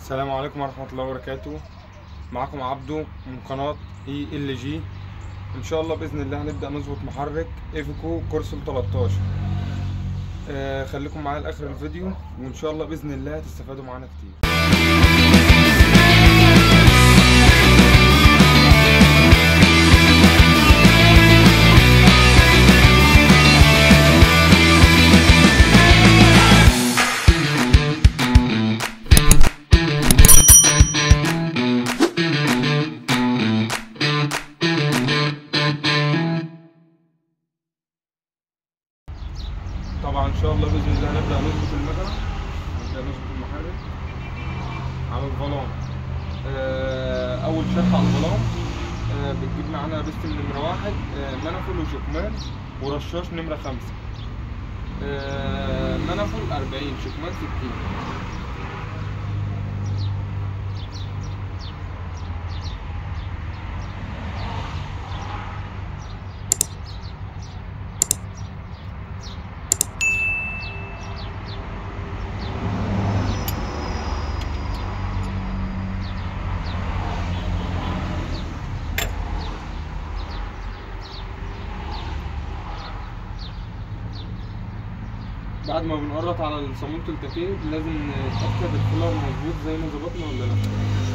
السلام عليكم ورحمة الله وبركاته معكم عبدو من قناة اي ال جي ان شاء الله بإذن الله هنبدأ نظبط محرك ايفيكو كورسول 13 آه خليكم معايا لآخر الفيديو وان شاء الله بإذن الله هتستفادوا معانا كتير طبعا ان شاء الله باذن الله هنبدا نظبط المكنه نبدا نظبط المحرك على الفالون آه، اول شرح على الفالون آه، بتجيب معانا بيستم نمره واحد آه، منفل وشكمان ورشاش نمره خمسة آه، منفل أربعين شكمان ستين بعد ما بنقرط على صامولة التكييف لازم نتأكد الكولر مظبوط زي ما ظبطنا ولا لأ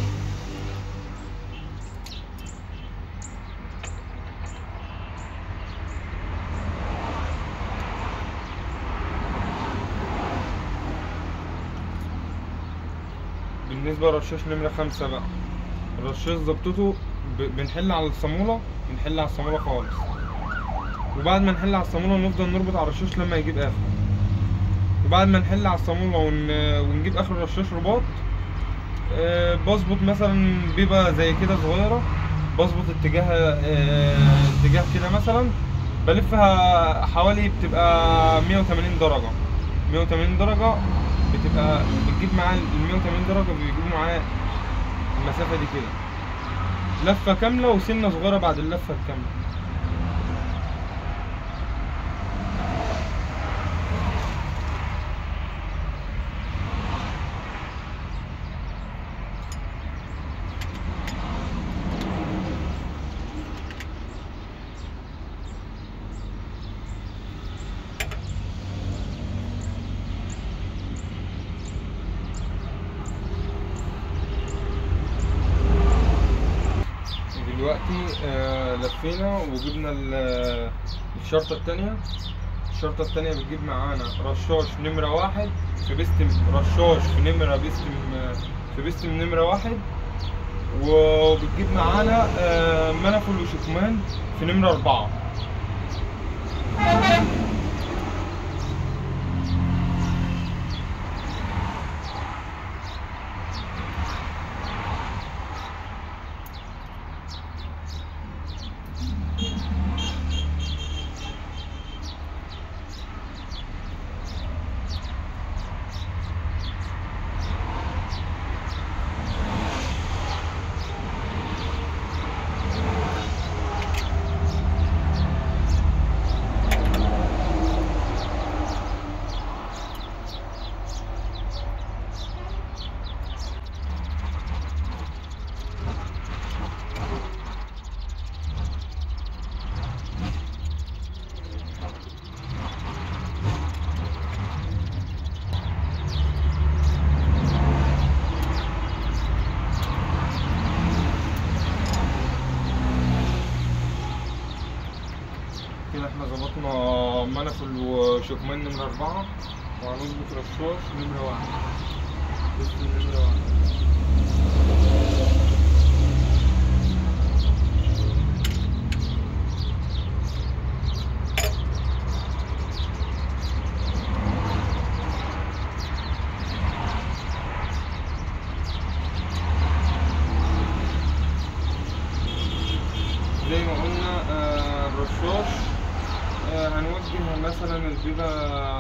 بالنسبة لرشاش نمرة خمسة بقى الرشاش ظبطته ب- بنحل على الصامولة بنحل على الصامولة خالص وبعد ما نحل على الصامولة نفضل نربط على الرشاش لما يجيب آخر وبعد ما نحل على الصامولة ون... ونجيب آخر الرشاش رباط آه، بظبط مثلا بيبقى زي كده صغيرة بظبط اتجاه آه، اتجاه كده مثلا بلفها حوالي بتبقى 180 درجة 180 درجة بتبقى بتجيب معاه ال 180 درجة بيجيبوا معاه المسافة دي كده لفة كاملة وسنة صغيرة بعد اللفة الكاملة دلوقتي آه لفينا وجبنا ال- الشرطة التانية الشرطة التانية بتجيب معانا رشاش نمرة واحد في بيستم رشاش في نمرة بيستم في بيستم نمرة واحد وبتجيب معانا آه منفل وشكمان في نمرة أربعة كده احنا ظبطنا منفل وشكمان نمرة أربعة وهنظبط رشاش نمرة واحد بيستم نمرة واحد زي ما قلنا آه، الرشاش آه، هنوجه مثلا البيبة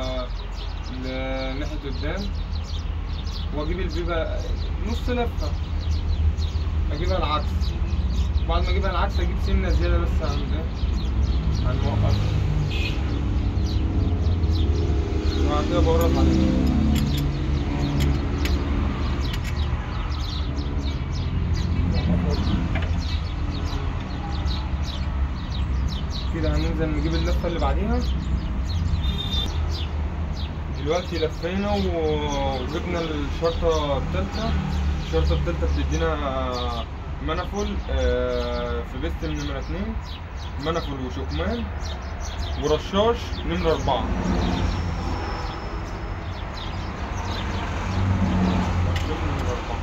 لناحية قدام واجيب البيبة نص لفة اجيبها العكس بعد ما اجيبها العكس اجيب سنة زيادة بس عن ده عن الموقف وبعد كده بورط عليه هننزل نجيب اللفة اللي بعديها دلوقتي لفينا و- وجبنا الشرطة التالتة الشرطة التالتة بتدينا منفل آه، في بيست نمرة اتنين منفل وشكمان ورشاش نمرة أربعة رشاش نمرة أربعة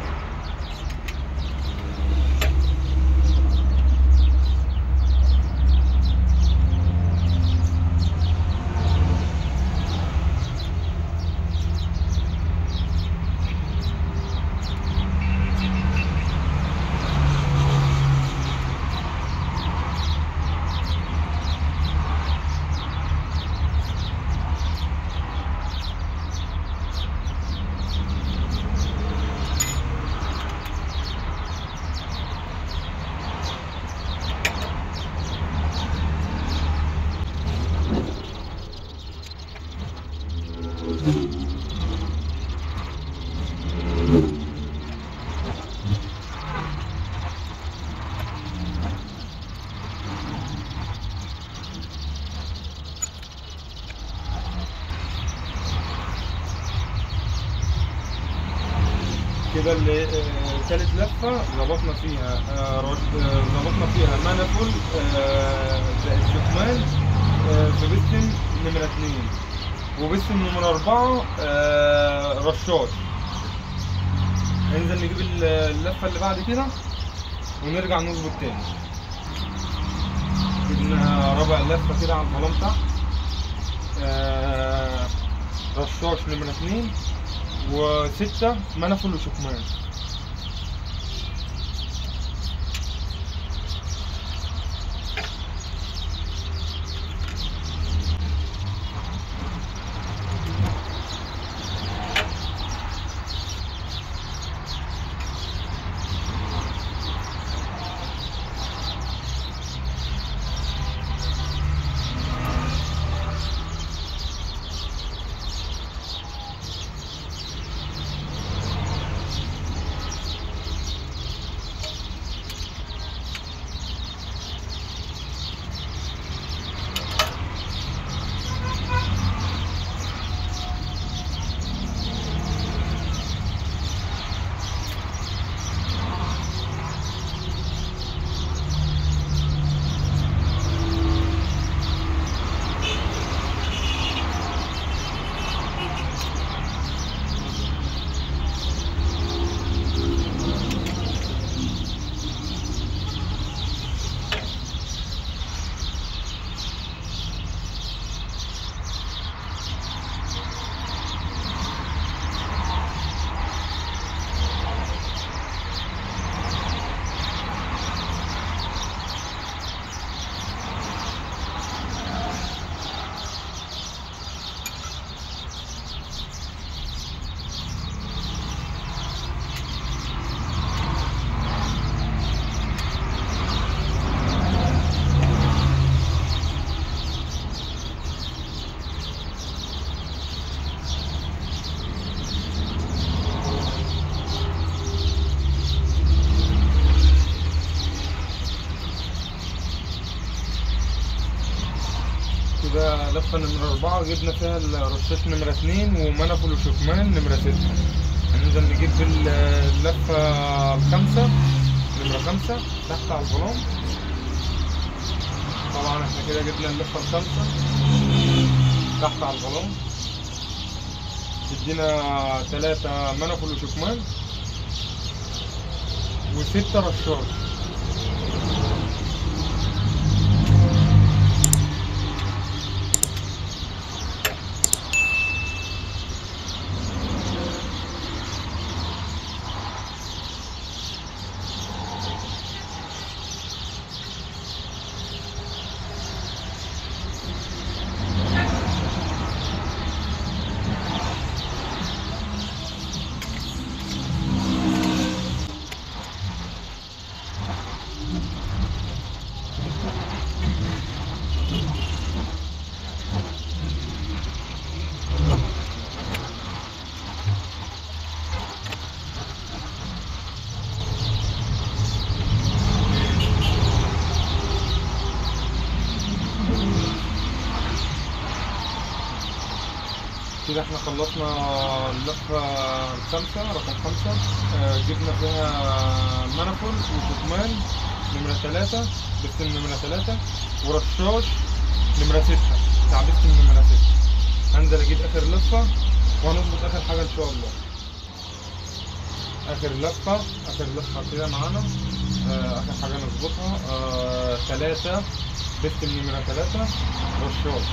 كده اللي آه، تالت لفة ظبطنا فيها آه، رش- آه، ظبطنا فيها مانفول آه، زائد شكمان آه، في بستم نمرة اتنين وبستم نمرة أربعة آه، رشاش هننزل نجيب ال- اللفة اللي بعد كده ونرجع نظبط تاني جبنا ربع لفة كده على البلان تحت آه، رشاش نمرة اتنين وستة منفل وشكمان كده لفة نمرة أربعة جبنا فيها الرشاش نمرة اتنين ومنفل وشكمان نمرة ستة هننزل نجيب ال- اللفة الخامسة نمرة خمسة تحت على الظلام طبعا احنا كده جبنا اللفة الخامسة تحت على الظلام تدينا تلاتة منفل وشكمان وستة رشاش كده احنا خلصنا اللفة الخامسة رقم خمسة آه، جبنا فيها منفل وشكمان نمرة تلاتة بستم نمرة تلاتة ورشاش نمرة ستة بتاع بستم نمرة ستة هنزل اجيب اخر لفة وهنظبط اخر حاجة ان شاء الله اخر لفة اخر لفة كده معانا آه، اخر حاجة نظبطها آه، تلاتة بستم نمرة تلاتة رشاش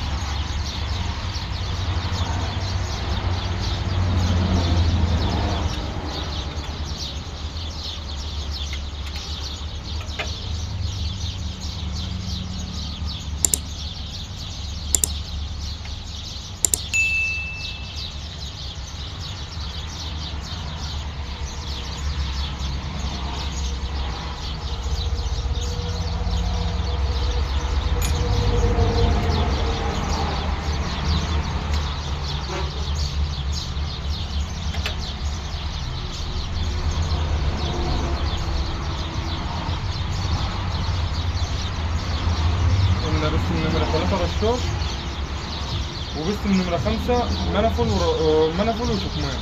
قلنا بستم نمرة تلاتة رشاش وبستم نمرة خمسة منفل ور... منفل وشكمان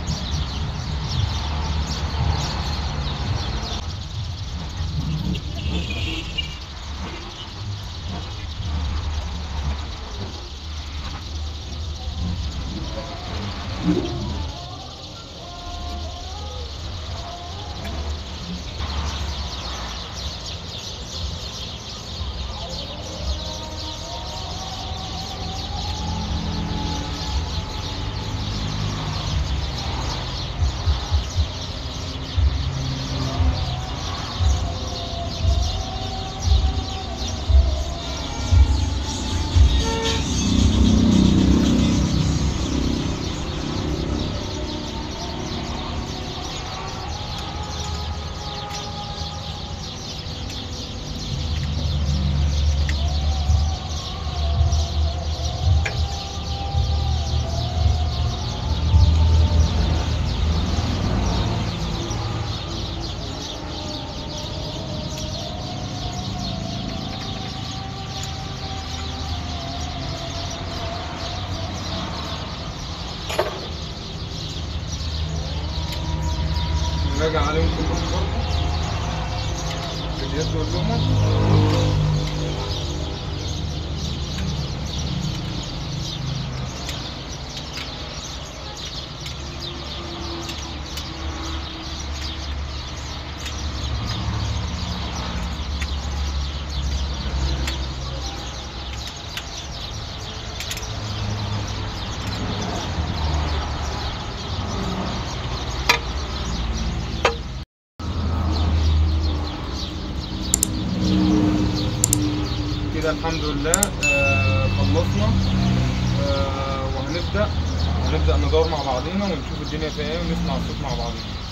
نراجع عليهم كلهم برضه باليد واللقمة كده الحمد لله آه خلصنا آه وهنبدأ هنبدأ ندور مع بعضينا ونشوف الدنيا فيها ايه ونسمع الصوت مع بعضينا